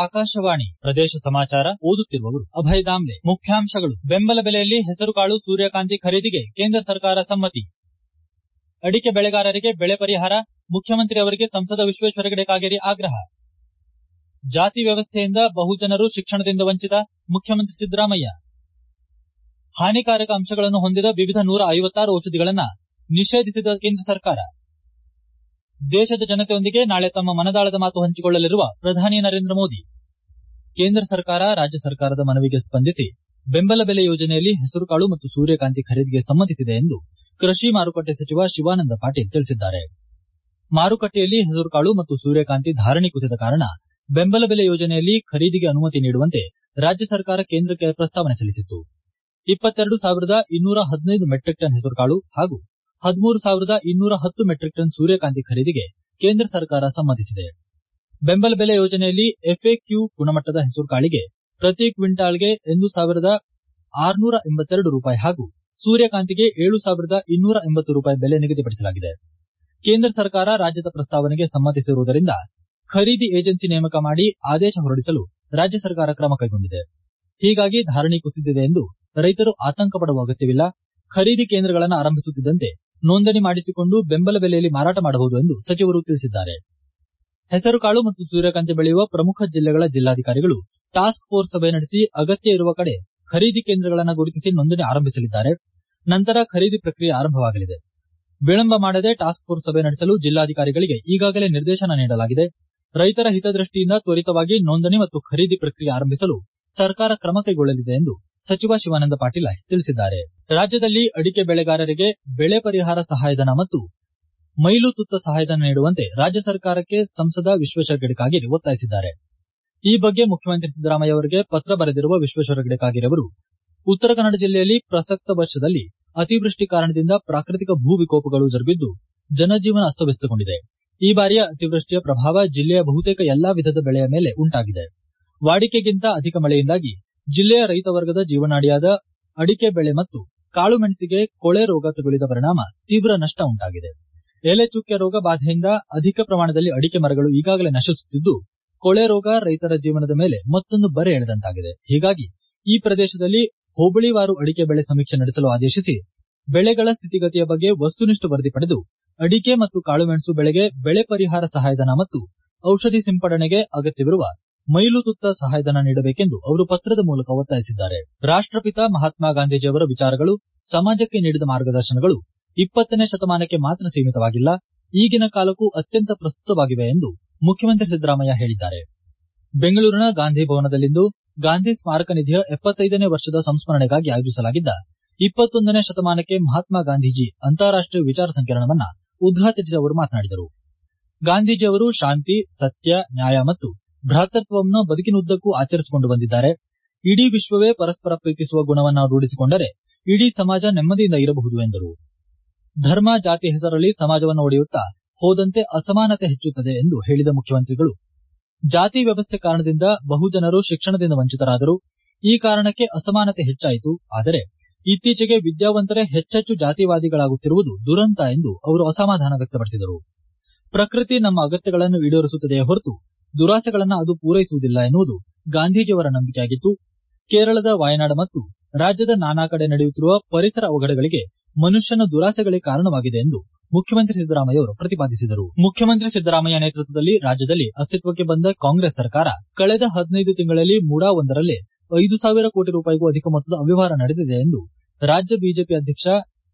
ಆಕಾಶವಾಣಿ ಪ್ರದೇಶ ಸಮಾಚಾರ ಓದುತ್ತಿರುವವರು ಅಭಯ ದಾಮ್ಲೆ ಮುಖ್ಯಾಂಶಗಳು ಬೆಂಬಲ ಬೆಲೆಯಲ್ಲಿ ಹೆಸರುಕಾಳು ಸೂರ್ಯಕಾಂತಿ ಖರೀದಿಗೆ ಕೇಂದ್ರ ಸರ್ಕಾರ ಸಮ್ಮತಿ ಅಡಿಕೆ ಬೆಳೆಗಾರರಿಗೆ ಬೆಳೆ ಪರಿಹಾರ ಮುಖ್ಯಮಂತ್ರಿ ಅವರಿಗೆ ಸಂಸದ ವಿಶ್ವೇಶ್ವರ ಹೆಗಡೆ ಕಾಗೇರಿ ಆಗ್ರಹ ಜಾತಿ ವ್ಯವಸ್ಥೆಯಿಂದ ಬಹುಜನರು ಶಿಕ್ಷಣದಿಂದ ವಂಚಿತ ಮುಖ್ಯಮಂತ್ರಿ ಸಿದ್ದರಾಮಯ್ಯ ಹಾನಿಕಾರಕ ಅಂಶಗಳನ್ನು ಹೊಂದಿದ ವಿವಿಧ ನೂರ ಐವತ್ತಾರು ಔಷಧಿಗಳನ್ನು ನಿಷೇಧಿಸಿದ ಕೇಂದ್ರ ಸರ್ಕಾರ ದೇಶದ ಜನತೆಯೊಂದಿಗೆ ನಾಳೆ ತಮ್ಮ ಮನದಾಳದ ಮಾತು ಹಂಚಿಕೊಳ್ಳಲಿರುವ ಪ್ರಧಾನಿ ನರೇಂದ್ರ ಮೋದಿ ಕೇಂದ್ರ ಸರ್ಕಾರ ರಾಜ್ಯ ಸರ್ಕಾರದ ಮನವಿಗೆ ಸ್ಪಂದಿಸಿ ಬೆಂಬಲ ಬೆಲೆ ಯೋಜನೆಯಲ್ಲಿ ಹೆಸರುಕಾಳು ಮತ್ತು ಸೂರ್ಯಕಾಂತಿ ಖರೀದಿಗೆ ಸಮ್ಮತಿಸಿದೆ ಎಂದು ಕೃಷಿ ಮಾರುಕಟ್ಟೆ ಸಚಿವ ಶಿವಾನಂದ ಪಾಟೀಲ್ ತಿಳಿಸಿದ್ದಾರೆ ಮಾರುಕಟ್ಟೆಯಲ್ಲಿ ಹೆಸರುಕಾಳು ಮತ್ತು ಸೂರ್ಯಕಾಂತಿ ಧಾರಣೆ ಕುಸಿದ ಕಾರಣ ಬೆಂಬಲ ಬೆಲೆ ಯೋಜನೆಯಲ್ಲಿ ಖರೀದಿಗೆ ಅನುಮತಿ ನೀಡುವಂತೆ ರಾಜ್ಯ ಸರ್ಕಾರ ಕೇಂದ್ರಕ್ಕೆ ಪ್ರಸ್ತಾವನೆ ಸಲ್ಲಿಸಿತ್ತು ಇಪ್ಪತ್ತೆರಡು ಸಾವಿರದ ಇನ್ನೂರ ಹದಿನೈದು ಮೆಟ್ರಿಕ್ ಟನ್ ಹೆಸರುಕಾಳು ಹಾಗೂ ಹದಿಮೂರು ಸಾವಿರದ ಇನ್ನೂರ ಹತ್ತು ಮೆಟ್ರಿಕ್ ಟನ್ ಸೂರ್ಯಕಾಂತಿ ಖರೀದಿಗೆ ಕೇಂದ್ರ ಸರ್ಕಾರ ಸಮ್ಮತಿಸಿದೆ ಬೆಂಬಲ ಬೆಲೆ ಯೋಜನೆಯಲ್ಲಿ ಎಫ್ಎಕ್ಯೂ ಗುಣಮಟ್ಟದ ಹೆಸರುಕಾಳಿಗೆ ಪ್ರತಿ ಕ್ವಿಂಟಾಲ್ಗೆ ಒಂದು ಸಾವಿರದ ಆರುನೂರ ಎಂಬತ್ತೆರಡು ರೂಪಾಯಿ ಹಾಗೂ ಸೂರ್ಯಕಾಂತಿಗೆ ಏಳು ಸಾವಿರದ ಇನ್ನೂರ ಎಂಬತ್ತು ರೂಪಾಯಿ ಬೆಲೆ ನಿಗದಿಪಡಿಸಲಾಗಿದೆ ಕೇಂದ್ರ ಸರ್ಕಾರ ರಾಜ್ಯದ ಪ್ರಸ್ತಾವನೆಗೆ ಸಮ್ಮತಿಸಿರುವುದರಿಂದ ಖರೀದಿ ಏಜೆನ್ಸಿ ನೇಮಕ ಮಾಡಿ ಆದೇಶ ಹೊರಡಿಸಲು ರಾಜ್ಯ ಸರ್ಕಾರ ಕ್ರಮ ಕೈಗೊಂಡಿದೆ ಹೀಗಾಗಿ ಧಾರಣೆ ಕುಸಿದಿದೆ ಎಂದು ರೈತರು ಆತಂಕ ಪಡುವ ಅಗತ್ಯವಿಲ್ಲ ಖರೀದಿ ಕೇಂದ್ರಗಳನ್ನು ಆರಂಭಿಸುತ್ತಿದ್ದಂತೆ ನೋಂದಣಿ ಮಾಡಿಸಿಕೊಂಡು ಬೆಂಬಲ ಬೆಲೆಯಲ್ಲಿ ಮಾರಾಟ ಮಾಡಬಹುದು ಎಂದು ಸಚಿವರು ತಿಳಿಸಿದ್ದಾರೆ ಹೆಸರುಕಾಳು ಮತ್ತು ಸೂರ್ಯಕಾಂತಿ ಬೆಳೆಯುವ ಪ್ರಮುಖ ಜಿಲ್ಲೆಗಳ ಜಿಲ್ಲಾಧಿಕಾರಿಗಳು ಟಾಸ್ಕ್ ಫೋರ್ಸ್ ಸಭೆ ನಡೆಸಿ ಅಗತ್ಯ ಇರುವ ಕಡೆ ಖರೀದಿ ಕೇಂದ್ರಗಳನ್ನು ಗುರುತಿಸಿ ನೋಂದಣಿ ಆರಂಭಿಸಲಿದ್ದಾರೆ ನಂತರ ಖರೀದಿ ಪ್ರಕ್ರಿಯೆ ಆರಂಭವಾಗಲಿದೆ ವಿಳಂಬ ಮಾಡದೆ ಟಾಸ್ಕ್ ಫೋರ್ಸ್ ಸಭೆ ನಡೆಸಲು ಜಿಲ್ಲಾಧಿಕಾರಿಗಳಿಗೆ ಈಗಾಗಲೇ ನಿರ್ದೇಶನ ನೀಡಲಾಗಿದೆ ರೈತರ ಹಿತದೃಷ್ಟಿಯಿಂದ ತ್ವರಿತವಾಗಿ ನೋಂದಣಿ ಮತ್ತು ಖರೀದಿ ಪ್ರಕ್ರಿಯೆ ಆರಂಭಿಸಲು ಸರ್ಕಾರ ಕ್ರಮ ಕೈಗೊಳ್ಳಲಿದೆ ಎಂದು ಸಚಿವ ಶಿವಾನಂದ ಪಾಟೀಲ ತಿಳಿಸಿದ್ದಾರೆ ರಾಜ್ಯದಲ್ಲಿ ಅಡಿಕೆ ಬೆಳೆಗಾರರಿಗೆ ಬೆಳೆ ಪರಿಹಾರ ಸಹಾಯಧನ ಮತ್ತು ಮೈಲು ತುತ್ತ ಸಹಾಯಧನ ನೀಡುವಂತೆ ರಾಜ್ಯ ಸರ್ಕಾರಕ್ಕೆ ಸಂಸದ ವಿಶ್ವೇಶ್ವರ ಹೆಗಡೆ ಕಾಗೇರಿ ಒತ್ತಾಯಿಸಿದ್ದಾರೆ ಈ ಬಗ್ಗೆ ಮುಖ್ಯಮಂತ್ರಿ ಸಿದ್ದರಾಮಯ್ಯ ಅವರಿಗೆ ಪತ್ರ ಬರೆದಿರುವ ವಿಶ್ವೇಶ್ವರ ಹೆಗಡೆ ಕಾಗೇರಿ ಅವರು ಉತ್ತರ ಕನ್ನಡ ಜಿಲ್ಲೆಯಲ್ಲಿ ಪ್ರಸಕ್ತ ವರ್ಷದಲ್ಲಿ ಅತಿವೃಷ್ಟಿ ಕಾರಣದಿಂದ ಪ್ರಾಕೃತಿಕ ಭೂ ವಿಕೋಪಗಳು ಜರುಗಿದ್ದು ಜನಜೀವನ ಅಸ್ತವ್ಯಸ್ತಗೊಂಡಿದೆ ಈ ಬಾರಿಯ ಅತಿವೃಷ್ಟಿಯ ಪ್ರಭಾವ ಜಿಲ್ಲೆಯ ಬಹುತೇಕ ಎಲ್ಲಾ ವಿಧದ ಬೆಳೆಯ ಮೇಲೆ ಉಂಟಾಗಿದೆ ವಾಡಿಕೆಗಿಂತ ಅಧಿಕ ಮಳೆಯಿಂದಾಗಿ ಜಿಲ್ಲೆಯ ರೈತ ವರ್ಗದ ಜೀವನಾಡಿಯಾದ ಅಡಿಕೆ ಬೆಳೆ ಮತ್ತು ಕಾಳುಮೆಣಸಿಗೆ ಕೊಳೆ ರೋಗ ತಗುಲಿದ ಪರಿಣಾಮ ತೀವ್ರ ನಷ್ಟ ಉಂಟಾಗಿದೆ ಎಲೆ ಚುಕ್ಕೆ ರೋಗ ಬಾಧೆಯಿಂದ ಅಧಿಕ ಪ್ರಮಾಣದಲ್ಲಿ ಅಡಿಕೆ ಮರಗಳು ಈಗಾಗಲೇ ನಶಿಸುತ್ತಿದ್ದು ಕೊಳೆ ರೋಗ ರೈತರ ಜೀವನದ ಮೇಲೆ ಮತ್ತೊಂದು ಬರೆ ಎಳೆದಂತಾಗಿದೆ ಹೀಗಾಗಿ ಈ ಪ್ರದೇಶದಲ್ಲಿ ಹೋಬಳಿವಾರು ಅಡಿಕೆ ಬೆಳೆ ಸಮೀಕ್ಷೆ ನಡೆಸಲು ಆದೇಶಿಸಿ ಬೆಳೆಗಳ ಸ್ಥಿತಿಗತಿಯ ಬಗ್ಗೆ ವಸ್ತುನಿಷ್ಠ ವರದಿ ಪಡೆದು ಅಡಿಕೆ ಮತ್ತು ಕಾಳುಮೆಣಸು ಬೆಳೆಗೆ ಬೆಳೆ ಪರಿಹಾರ ಸಹಾಯಧನ ಮತ್ತು ಔಷಧಿ ಸಿಂಪಡಣೆಗೆ ಅಗತ್ಯವಿರುವ ಮೈಲು ತುತ್ತ ಸಹಾಯಧನ ನೀಡಬೇಕೆಂದು ಅವರು ಪತ್ರದ ಮೂಲಕ ಒತ್ತಾಯಿಸಿದ್ದಾರೆ ರಾಷ್ಟಪಿತ ಮಹಾತ್ಮ ಗಾಂಧೀಜಿಯವರ ವಿಚಾರಗಳು ಸಮಾಜಕ್ಕೆ ನೀಡಿದ ಮಾರ್ಗದರ್ಶನಗಳು ಇಪ್ಪತ್ತನೇ ಶತಮಾನಕ್ಕೆ ಮಾತ್ರ ಸೀಮಿತವಾಗಿಲ್ಲ ಈಗಿನ ಕಾಲಕ್ಕೂ ಅತ್ಯಂತ ಪ್ರಸ್ತುತವಾಗಿವೆ ಎಂದು ಮುಖ್ಯಮಂತ್ರಿ ಸಿದ್ದರಾಮಯ್ಯ ಹೇಳಿದ್ದಾರೆ ಬೆಂಗಳೂರಿನ ಗಾಂಧಿ ಭವನದಲ್ಲಿಂದು ಗಾಂಧಿ ಸ್ಮಾರಕ ನಿಧಿಯ ಎಪ್ಪತ್ತೈದನೇ ವರ್ಷದ ಸಂಸ್ಮರಣೆಗಾಗಿ ಆಯೋಜಿಸಲಾಗಿದ್ದ ಇಪ್ಪತ್ತೊಂದನೇ ಶತಮಾನಕ್ಕೆ ಮಹಾತ್ಮ ಗಾಂಧೀಜಿ ಅಂತಾರಾಷ್ಟೀಯ ವಿಚಾರ ಸಂಕಿರಣವನ್ನ ಉದ್ಘಾಟಿಸಿ ಅವರು ಮಾತನಾಡಿದರು ಗಾಂಧೀಜಿ ಅವರು ಶಾಂತಿ ಸತ್ಯ ನ್ಯಾಯ ಮತ್ತು ಭ್ರಾತೃತ್ವವನ್ನು ಬದುಕಿನುದ್ದಕ್ಕೂ ಆಚರಿಸಿಕೊಂಡು ಬಂದಿದ್ದಾರೆ ಇಡೀ ವಿಶ್ವವೇ ಪರಸ್ಪರ ಪ್ರೀತಿಸುವ ಗುಣವನ್ನು ರೂಢಿಸಿಕೊಂಡರೆ ಇಡೀ ಸಮಾಜ ನೆಮ್ಮದಿಯಿಂದ ಇರಬಹುದು ಎಂದರು ಧರ್ಮ ಜಾತಿ ಹೆಸರಲ್ಲಿ ಸಮಾಜವನ್ನು ಒಡೆಯುತ್ತಾ ಹೋದಂತೆ ಅಸಮಾನತೆ ಹೆಚ್ಚುತ್ತದೆ ಎಂದು ಹೇಳಿದ ಮುಖ್ಯಮಂತ್ರಿಗಳು ಜಾತಿ ವ್ಯವಸ್ಥೆ ಕಾರಣದಿಂದ ಬಹುಜನರು ಶಿಕ್ಷಣದಿಂದ ವಂಚಿತರಾದರು ಈ ಕಾರಣಕ್ಕೆ ಅಸಮಾನತೆ ಹೆಚ್ಚಾಯಿತು ಆದರೆ ಇತ್ತೀಚೆಗೆ ವಿದ್ಯಾವಂತರೇ ಹೆಚ್ಚೆಚ್ಚು ಜಾತಿವಾದಿಗಳಾಗುತ್ತಿರುವುದು ದುರಂತ ಎಂದು ಅವರು ಅಸಮಾಧಾನ ವ್ಯಕ್ತಪಡಿಸಿದರು ಪ್ರಕೃತಿ ನಮ್ಮ ಅಗತ್ಯಗಳನ್ನು ಈಡೇರಿಸುತ್ತದೆಯೇ ಹೊರತು ದುರಾಸೆಗಳನ್ನು ಅದು ಪೂರೈಸುವುದಿಲ್ಲ ಎನ್ನುವುದು ಗಾಂಧೀಜಿಯವರ ನಂಬಿಕೆಯಾಗಿತ್ತು ಕೇರಳದ ವಾಯನಾಡ ಮತ್ತು ರಾಜ್ಯದ ನಾನಾ ಕಡೆ ನಡೆಯುತ್ತಿರುವ ಪರಿಸರ ಅವಘಡಗಳಿಗೆ ಮನುಷ್ಯನ ದುರಾಸೆಗಳೇ ಕಾರಣವಾಗಿದೆ ಎಂದು ಮುಖ್ಯಮಂತ್ರಿ ಸಿದ್ದರಾಮಯ್ಯ ಅವರು ಪ್ರತಿಪಾದಿಸಿದರು ಮುಖ್ಯಮಂತ್ರಿ ಸಿದ್ದರಾಮಯ್ಯ ನೇತೃತ್ವದಲ್ಲಿ ರಾಜ್ಯದಲ್ಲಿ ಅಸ್ತಿತ್ವಕ್ಕೆ ಬಂದ ಕಾಂಗ್ರೆಸ್ ಸರ್ಕಾರ ಕಳೆದ ಹದಿನೈದು ತಿಂಗಳಲ್ಲಿ ಮೂಡಾ ಒಂದರಲ್ಲೇ ಐದು ಸಾವಿರ ಕೋಟಿ ರೂಪಾಯಿಗೂ ಅಧಿಕ ಮೊತ್ತದ ಅವ್ಯವಹಾರ ನಡೆದಿದೆ ಎಂದು ರಾಜ್ಯ ಬಿಜೆಪಿ ಅಧ್ಯಕ್ಷ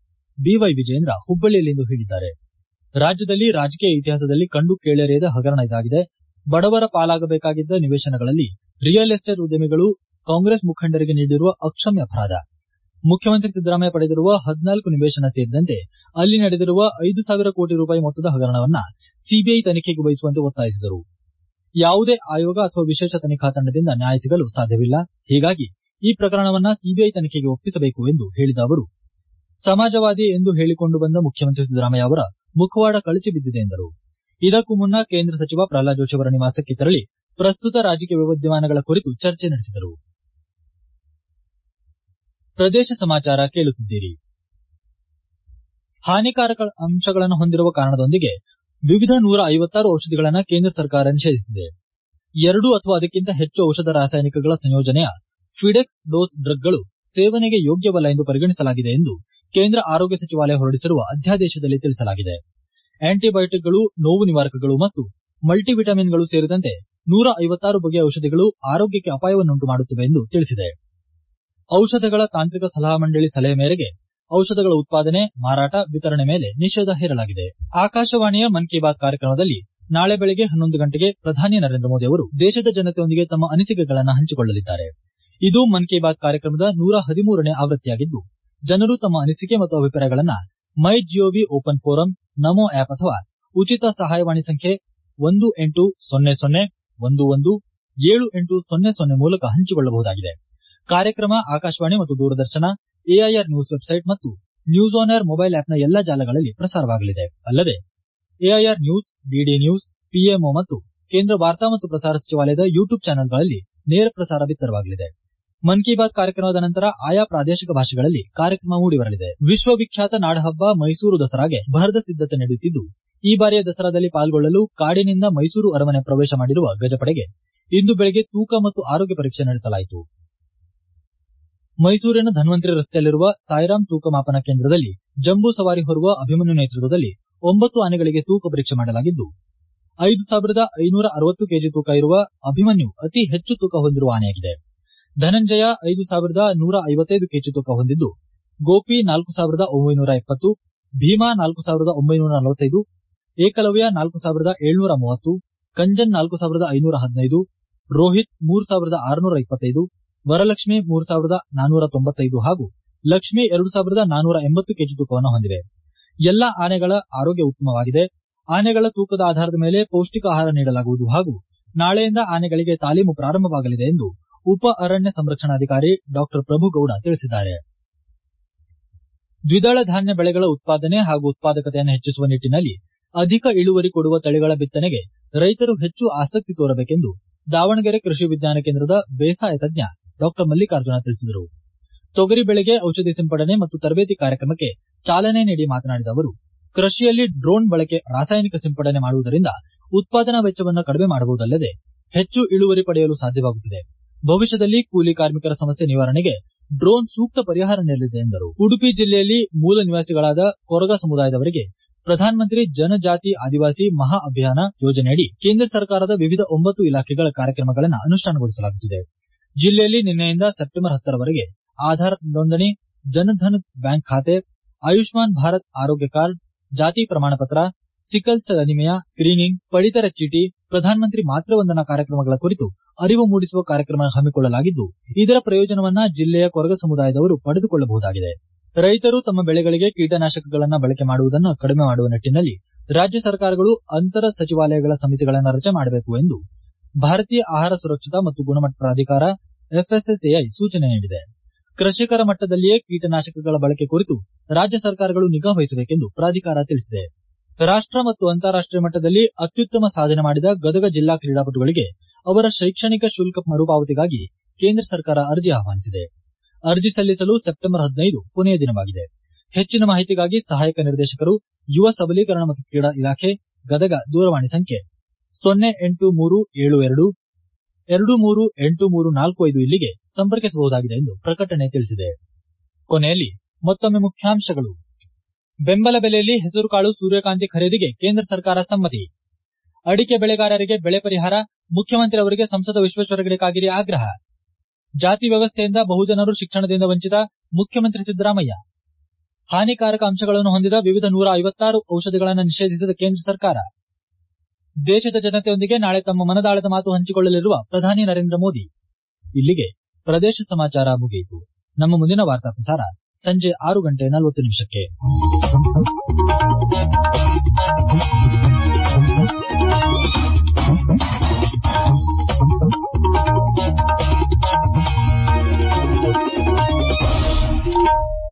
ಬಿವೈ ವಿಜೇಂದ್ರ ಹುಬ್ಬಳ್ಳಿಯಲ್ಲಿಂದು ಹೇಳಿದ್ದಾರೆ ರಾಜ್ಯದಲ್ಲಿ ರಾಜಕೀಯ ಇತಿಹಾಸದಲ್ಲಿ ಕಂಡು ಕೇಳರಿಯದ ಹಗರಣ ಇದಾಗಿದೆ ಬಡವರ ಪಾಲಾಗಬೇಕಾಗಿದ್ದ ನಿವೇಶನಗಳಲ್ಲಿ ರಿಯಲ್ ಎಸ್ಟೇಟ್ ಉದ್ಯಮಿಗಳು ಕಾಂಗ್ರೆಸ್ ಮುಖಂಡರಿಗೆ ನೀಡಿರುವ ಅಕ್ಷಮ್ಯ ಅಪರಾಧ ಮುಖ್ಯಮಂತ್ರಿ ಸಿದ್ದರಾಮಯ್ಯ ಪಡೆದಿರುವ ಹದಿನಾಲ್ಕು ನಿವೇಶನ ಸೇರಿದಂತೆ ಅಲ್ಲಿ ನಡೆದಿರುವ ಐದು ಸಾವಿರ ಕೋಟಿ ರೂಪಾಯಿ ಮೊತ್ತದ ಹಗರಣವನ್ನ ಸಿಬಿಐ ತನಿಖೆಗೆ ವಹಿಸುವಂತೆ ಒತ್ತಾಯಿಸಿದರು ಯಾವುದೇ ಆಯೋಗ ಅಥವಾ ವಿಶೇಷ ತನಿಖಾ ತಂಡದಿಂದ ನ್ಯಾಯ ಸಿಗಲು ಸಾಧ್ಯವಿಲ್ಲ ಹೀಗಾಗಿ ಈ ಪ್ರಕರಣವನ್ನ ಸಿಬಿಐ ತನಿಖೆಗೆ ಒಪ್ಪಿಸಬೇಕು ಎಂದು ಹೇಳಿದ ಅವರು ಸಮಾಜವಾದಿ ಎಂದು ಹೇಳಿಕೊಂಡು ಬಂದ ಮುಖ್ಯಮಂತ್ರಿ ಸಿದ್ದರಾಮಯ್ಯ ಅವರ ಮುಖವಾಡ ಕಳಚಿ ಬಿದ್ದಿದೆ ಎಂದರು ಇದಕ್ಕೂ ಮುನ್ನ ಕೇಂದ್ರ ಸಚಿವ ಪ್ರಹ್ಲಾದ್ ಜೋಶಿ ಅವರ ನಿವಾಸಕ್ಕೆ ತೆರಳಿ ಪ್ರಸ್ತುತ ರಾಜಕೀಯ ವಿದ್ಯಮಾನಗಳ ಕುರಿತು ಚರ್ಚೆ ನಡೆಸಿದರು ಪ್ರದೇಶ ಸಮಾಚಾರ ಕೇಳುತ್ತಿದ್ದೀರಿ ಹಾನಿಕಾರಕ ಅಂಶಗಳನ್ನು ಹೊಂದಿರುವ ಕಾರಣದೊಂದಿಗೆ ವಿವಿಧ ನೂರ ಐವತ್ತಾರು ಔಷಧಿಗಳನ್ನು ಕೇಂದ್ರ ಸರ್ಕಾರ ನಿಷೇಧಿಸಿದೆ ಎರಡು ಅಥವಾ ಅದಕ್ಕಿಂತ ಹೆಚ್ಚು ಔಷಧ ರಾಸಾಯನಿಕಗಳ ಸಂಯೋಜನೆಯ ಫಿಡೆಕ್ಸ್ ಡೋಸ್ ಡ್ರಗ್ಗಳು ಸೇವನೆಗೆ ಯೋಗ್ಯವಲ್ಲ ಎಂದು ಪರಿಗಣಿಸಲಾಗಿದೆ ಎಂದು ಕೇಂದ್ರ ಆರೋಗ್ಯ ಸಚಿವಾಲಯ ಹೊರಡಿಸಿರುವ ಅಧ್ಯಾದೇಶದಲ್ಲಿ ತಿಳಿಸಲಾಗಿದೆ ಆಂಟಿಬಯೋಟಿಕ್ಗಳು ನೋವು ನಿವಾರಕಗಳು ಮತ್ತು ಮಲ್ಟಿವಿಟಮಿನ್ಗಳು ಸೇರಿದಂತೆ ನೂರ ಐವತ್ತಾರು ಬಗೆಯ ಔಷಧಿಗಳು ಆರೋಗ್ಯಕ್ಕೆ ಅಪಾಯವನ್ನುಂಟು ಮಾಡುತ್ತವೆ ಎಂದು ತಿಳಿಸಿದೆ ಔಷಧಗಳ ತಾಂತ್ರಿಕ ಸಲಹಾ ಮಂಡಳಿ ಸಲಹೆ ಮೇರೆಗೆ ಔಷಧಗಳ ಉತ್ಪಾದನೆ ಮಾರಾಟ ವಿತರಣೆ ಮೇಲೆ ನಿಷೇಧ ಹೇರಲಾಗಿದೆ ಆಕಾಶವಾಣಿಯ ಮನ್ ಕಿ ಬಾತ್ ಕಾರ್ಯಕ್ರಮದಲ್ಲಿ ನಾಳೆ ಬೆಳಗ್ಗೆ ಹನ್ನೊಂದು ಗಂಟೆಗೆ ಪ್ರಧಾನಿ ನರೇಂದ್ರ ಮೋದಿ ಅವರು ದೇಶದ ಜನತೆಯೊಂದಿಗೆ ತಮ್ಮ ಅನಿಸಿಕೆಗಳನ್ನು ಹಂಚಿಕೊಳ್ಳಲಿದ್ದಾರೆ ಇದು ಮನ್ ಕಿ ಬಾತ್ ಕಾರ್ಯಕ್ರಮದ ನೂರ ಹದಿಮೂರನೇ ಆವೃತ್ತಿಯಾಗಿದ್ದು ಜನರು ತಮ್ಮ ಅನಿಸಿಕೆ ಮತ್ತು ಅಭಿಪ್ರಾಯಗಳನ್ನು my GOV open forum NaMo app ಅಥವಾ ಉಚಿತ ಸಹಾಯವಾಣಿ ಸಂಖ್ಯೆ ಒಂದು ಎಂಟು ಸೊನ್ನೆ ಸೊನ್ನೆ ಒಂದು ಒಂದು ಏಳು ಎಂಟು ಸೊನ್ನೆ ಸೊನ್ನೆ ಮೂಲಕ ಹಂಚಿಕೊಳ್ಳಬಹುದಾಗಿದೆ ಕಾರ್ಯಕ್ರಮ ಆಕಾಶವಾಣಿ ಮತ್ತು ದೂರದರ್ಶನ ಎಐಆರ್ ನ್ಯೂಸ್ ವೆಬ್ಸೈಟ್ ಮತ್ತು ನ್ಯೂಸ್ ಆನ್ ಏರ್ ಮೊಬೈಲ್ ಆಪ್ನ ಎಲ್ಲಾ ಜಾಲಗಳಲ್ಲಿ ಪ್ರಸಾರವಾಗಲಿದೆ ಅಲ್ಲದೆ AIR news DD news PMO ಮತ್ತು ಕೇಂದ್ರ ವಾರ್ತಾ ಮತ್ತು ಪ್ರಸಾರ ಸಚಿವಾಲಯದ ಯೂಟ್ಯೂಬ್ ಚಾನೆಲ್ಗಳಲ್ಲಿ ನೇರ ಪ್ರಸಾರ ಬಿತ್ತರವಾಗಲಿದೆ ಮನ್ ಕಿ ಬಾತ್ ಕಾರ್ಯಕ್ರಮದ ನಂತರ ಆಯಾ ಪ್ರಾದೇಶಿಕ ಭಾಷೆಗಳಲ್ಲಿ ಕಾರ್ಯಕ್ರಮ ಮೂಡಿಬರಲಿದೆ ವಿಶ್ವವಿಖ್ಯಾತ ನಾಡಹಬ್ಬ ಮೈಸೂರು ದಸರಾಗೆ ಭರದ ಸಿದ್ದತೆ ನಡೆಯುತ್ತಿದ್ದು ಈ ಬಾರಿಯ ದಸರಾದಲ್ಲಿ ಪಾಲ್ಗೊಳ್ಳಲು ಕಾಡಿನಿಂದ ಮೈಸೂರು ಅರಮನೆ ಪ್ರವೇಶ ಮಾಡಿರುವ ಗಜಪಡೆಗೆ ಇಂದು ಬೆಳಗ್ಗೆ ತೂಕ ಮತ್ತು ಆರೋಗ್ಯ ಪರೀಕ್ಷೆ ನಡೆಸಲಾಯಿತು ಮೈಸೂರಿನ ಧನ್ವಂತರಿ ರಸ್ತೆಯಲ್ಲಿರುವ ಸಾಯಿರಾಮ್ ತೂಕ ಮಾಪನ ಕೇಂದ್ರದಲ್ಲಿ ಜಂಬೂ ಸವಾರಿ ಹೊರುವ ಅಭಿಮನ್ಯು ನೇತೃತ್ವದಲ್ಲಿ ಒಂಬತ್ತು ಆನೆಗಳಿಗೆ ತೂಕ ಪರೀಕ್ಷೆ ಮಾಡಲಾಗಿದ್ದು ಐದು ಸಾವಿರದ ಐನೂರ ಅರವತ್ತು ಕೆಜಿ ತೂಕ ಇರುವ ಅಭಿಮನ್ಯು ಅತಿ ಹೆಚ್ಚು ತೂಕ ಹೊಂದಿರುವ ಆನೆಯಾಗಿದೆ ಧನಂಜಯ ಐದು ಸಾವಿರದ ನೂರ ಐವತ್ತೈದು ಕೆಜಿ ತೂಕ ಹೊಂದಿದ್ದು ಗೋಪಿ ನಾಲ್ಕು ಸಾವಿರದ ಒಂಬೈನೂರ ಎಪ್ಪತ್ತು ಭೀಮಾ ನಾಲ್ಕು ಸಾವಿರದ ಒಂಬೈನೂರ ನಲವತ್ತೈದು ಏಕಲವ್ಯ ನಾಲ್ಕು ಸಾವಿರದ ಏಳ್ನೂರ ಮೂವತ್ತು ಕಂಜನ್ ನಾಲ್ಕು ಸಾವಿರದ ಐನೂರ ಹದಿನೈದು ರೋಹಿತ್ ಮೂರು ಸಾವಿರದ ಆರುನೂರ ಇಪ್ಪತ್ತೈದು ವರಲಕ್ಷ್ಮಿ ಮೂರು ಸಾವಿರದ ನಾನೂರ ತೊಂಬತ್ತೈದು ಹಾಗೂ ಲಕ್ಷ್ಮಿ ಎರಡು ಸಾವಿರದ ನಾನೂರ ಎಂಬತ್ತು ಕೆಜಿ ತೂಕವನ್ನು ಹೊಂದಿವೆ ಎಲ್ಲಾ ಆನೆಗಳ ಆರೋಗ್ಯ ಉತ್ತಮವಾಗಿದೆ ಆನೆಗಳ ತೂಕದ ಆಧಾರದ ಮೇಲೆ ಪೌಷ್ಟಿಕ ಆಹಾರ ನೀಡಲಾಗುವುದು ಹಾಗೂ ನಾಳೆಯಿಂದ ಆನೆಗಳಿಗೆ ತಾಲೀಮು ಪ್ರಾರಂಭವಾಗಲಿದೆ ಎಂದು ಉಪ ಅರಣ್ಯ ಸಂರಕ್ಷಣಾಧಿಕಾರಿ ಡಾ ಪ್ರಭುಗೌಡ ತಿಳಿಸಿದ್ದಾರೆ ದ್ವಿದಳ ಧಾನ್ಯ ಬೆಳೆಗಳ ಉತ್ಪಾದನೆ ಹಾಗೂ ಉತ್ಪಾದಕತೆಯನ್ನು ಹೆಚ್ಚಿಸುವ ನಿಟ್ಟಿನಲ್ಲಿ ಅಧಿಕ ಇಳುವರಿ ಕೊಡುವ ತಳಿಗಳ ಬಿತ್ತನೆಗೆ ರೈತರು ಹೆಚ್ಚು ಆಸಕ್ತಿ ತೋರಬೇಕೆಂದು ದಾವಣಗೆರೆ ಕೃಷಿ ವಿಜ್ಞಾನ ಕೇಂದ್ರದ ಬೇಸಾಯ ತಜ್ಞ ಡಾ ಮಲ್ಲಿಕಾರ್ಜುನ ತಿಳಿಸಿದರು ತೊಗರಿ ಬೆಳೆಗೆ ಔಷಧಿ ಸಿಂಪಡಣೆ ಮತ್ತು ತರಬೇತಿ ಕಾರ್ಯಕ್ರಮಕ್ಕೆ ಚಾಲನೆ ನೀಡಿ ಮಾತನಾಡಿದ ಅವರು ಕೃಷಿಯಲ್ಲಿ ಡ್ರೋನ್ ಬಳಕೆ ರಾಸಾಯನಿಕ ಸಿಂಪಡಣೆ ಮಾಡುವುದರಿಂದ ಉತ್ಪಾದನಾ ವೆಚ್ಚವನ್ನು ಕಡಿಮೆ ಮಾಡಬಹುದಲ್ಲದೆ ಹೆಚ್ಚು ಇಳುವರಿ ಪಡೆಯಲು ಸಾಧ್ಯವಾಗುತ್ತದೆ ಭವಿಷ್ಯದಲ್ಲಿ ಕೂಲಿ ಕಾರ್ಮಿಕರ ಸಮಸ್ಯೆ ನಿವಾರಣೆಗೆ ಡ್ರೋನ್ ಸೂಕ್ತ ಪರಿಹಾರ ನೀಡಲಿದೆ ಎಂದರು ಉಡುಪಿ ಜಿಲ್ಲೆಯಲ್ಲಿ ಮೂಲ ನಿವಾಸಿಗಳಾದ ಕೊರಗ ಸಮುದಾಯದವರಿಗೆ ಪ್ರಧಾನಮಂತ್ರಿ ಜನಜಾತಿ ಆದಿವಾಸಿ ಮಹಾ ಅಭಿಯಾನ ಯೋಜನೆಯಡಿ ಕೇಂದ್ರ ಸರ್ಕಾರದ ವಿವಿಧ ಒಂಬತ್ತು ಇಲಾಖೆಗಳ ಕಾರ್ಯಕ್ರಮಗಳನ್ನು ಅನುಷ್ಠಾನಗೊಳಿಸಲಾಗುತ್ತಿದೆ ಜಿಲ್ಲೆಯಲ್ಲಿ ನಿನ್ನೆಯಿಂದ ಸೆಪ್ಟೆಂಬರ್ ಹತ್ತರವರೆಗೆ ಆಧಾರ್ ನೋಂದಣಿ ಜನ್ಧನ್ ಬ್ಯಾಂಕ್ ಖಾತೆ ಆಯುಷ್ಮಾನ್ ಭಾರತ್ ಆರೋಗ್ಯ ಕಾರ್ಡ್ ಜಾತಿ ಪ್ರಮಾಣ ಪತ್ರ ಸಿಕಲ್ ಸೆಲ್ ಅನಿಮಿಯಾ ಸ್ಕ್ರೀನಿಂಗ್ ಪಡಿತರ ಚೀಟಿ ಪ್ರಧಾನಮಂತ್ರಿ ಮಾತೃವಂದನಾ ಕಾರ್ಯಕ್ರಮಗಳ ಕುರಿತು ಅರಿವು ಮೂಡಿಸುವ ಕಾರ್ಯಕ್ರಮ ಹಮ್ಮಿಕೊಳ್ಳಲಾಗಿದ್ದು ಇದರ ಪ್ರಯೋಜನವನ್ನ ಜಿಲ್ಲೆಯ ಕೊರಗ ಸಮುದಾಯದವರು ಪಡೆದುಕೊಳ್ಳಬಹುದಾಗಿದೆ ರೈತರು ತಮ್ಮ ಬೆಳೆಗಳಿಗೆ ಕೀಟನಾಶಕಗಳನ್ನು ಬಳಕೆ ಮಾಡುವುದನ್ನು ಕಡಿಮೆ ಮಾಡುವ ನಿಟ್ಟಿನಲ್ಲಿ ರಾಜ್ಯ ಸರ್ಕಾರಗಳು ಅಂತರ ಸಚಿವಾಲಯಗಳ ಸಮಿತಿಗಳನ್ನು ರಚನೆ ಮಾಡಬೇಕು ಎಂದು ಭಾರತೀಯ ಆಹಾರ ಸುರಕ್ಷತಾ ಮತ್ತು ಗುಣಮಟ್ಟ ಪ್ರಾಧಿಕಾರ ಎಫ್ಎಸ್ಎಸ್ಎಐ ಸೂಚನೆ ನೀಡಿದೆ ಕೃಷಿಕರ ಮಟ್ಟದಲ್ಲಿಯೇ ಕೀಟನಾಶಕಗಳ ಬಳಕೆ ಕುರಿತು ರಾಜ್ಯ ಸರ್ಕಾರಗಳು ನಿಗಾ ವಹಿಸಬೇಕೆಂದು ಪ್ರಾಧಿಕಾರ ತಿಳಿಸಿದೆ ರಾಷ್ಟ ಮತ್ತು ಅಂತಾರಾಷ್ಟೀಯ ಮಟ್ಟದಲ್ಲಿ ಅತ್ಯುತ್ತಮ ಸಾಧನೆ ಮಾಡಿದ ಗದಗ ಜಿಲ್ಲಾ ಕ್ರೀಡಾಪಟುಗಳಿಗೆ ಅವರ ಶೈಕ್ಷಣಿಕ ಶುಲ್ಕ ಮರುಪಾವತಿಗಾಗಿ ಕೇಂದ್ರ ಸರ್ಕಾರ ಅರ್ಜಿ ಆಹ್ವಾನಿಸಿದೆ ಅರ್ಜಿ ಸಲ್ಲಿಸಲು ಸೆಪ್ಟೆಂಬರ್ ಹದಿನೈದು ಕೊನೆಯ ದಿನವಾಗಿದೆ ಹೆಚ್ಚಿನ ಮಾಹಿತಿಗಾಗಿ ಸಹಾಯಕ ನಿರ್ದೇಶಕರು ಯುವ ಸಬಲೀಕರಣ ಮತ್ತು ಕ್ರೀಡಾ ಇಲಾಖೆ ಗದಗ ದೂರವಾಣಿ ಸಂಖ್ಯೆ ಸೊನ್ನೆ ಎಂಟು ಮೂರು ಏಳು ಎರಡು ಎರಡು ಮೂರು ಎಂಟು ಮೂರು ನಾಲ್ಕು ಐದು ಇಲ್ಲಿಗೆ ಸಂಪರ್ಕಿಸಬಹುದಾಗಿದೆ ಎಂದು ಪ್ರಕಟಣೆ ತಿಳಿಸಿದೆ ಕೊನೆಯಲ್ಲಿ ಮತ್ತೊಮ್ಮೆ ಮುಖ್ಯಾಂಶಗಳು ಬೆಂಬಲ ಬೆಲೆಯಲ್ಲಿ ಹೆಸರುಕಾಳು ಸೂರ್ಯಕಾಂತಿ ಖರೀದಿಗೆ ಕೇಂದ್ರ ಸರ್ಕಾರ ಸಮ್ಮತಿ ಅಡಿಕೆ ಬೆಳೆಗಾರರಿಗೆ ಬೆಳೆ ಪರಿಹಾರ ಮುಖ್ಯಮಂತ್ರಿ ಅವರಿಗೆ ಸಂಸದ ವಿಶ್ವೇಶ್ವರ ಕಾಗಿರಿ ಆಗ್ರಹ ಜಾತಿ ವ್ಯವಸ್ಥೆಯಿಂದ ಬಹುಜನರು ಶಿಕ್ಷಣದಿಂದ ವಂಚಿತ ಮುಖ್ಯಮಂತ್ರಿ ಸಿದ್ದರಾಮಯ್ಯ ಹಾನಿಕಾರಕ ಅಂಶಗಳನ್ನು ಹೊಂದಿದ ವಿವಿಧ ನೂರ ಐವತ್ತಾರು ಔಷಧಿಗಳನ್ನು ನಿಷೇಧಿಸಿದ ಕೇಂದ್ರ ಸರ್ಕಾರ ದೇಶದ ಜನತೆಯೊಂದಿಗೆ ನಾಳೆ ತಮ್ಮ ಮನದಾಳದ ಮಾತು ಹಂಚಿಕೊಳ್ಳಲಿರುವ ಪ್ರಧಾನಿ ನರೇಂದ್ರ ಮೋದಿ ಇಲ್ಲಿಗೆ ಪ್ರದೇಶ ಸಮಾಚಾರ ಮುಗಿಯಿತು ನಮ್ಮ ಮುಂದಿನ ವಾರ್ತಾ ಪ್ರಸಾರ ಸಂಜೆ ಆರು ಗಂಟೆ ನಲವತ್ತು ನಿಮಿಷಕ್ಕೆ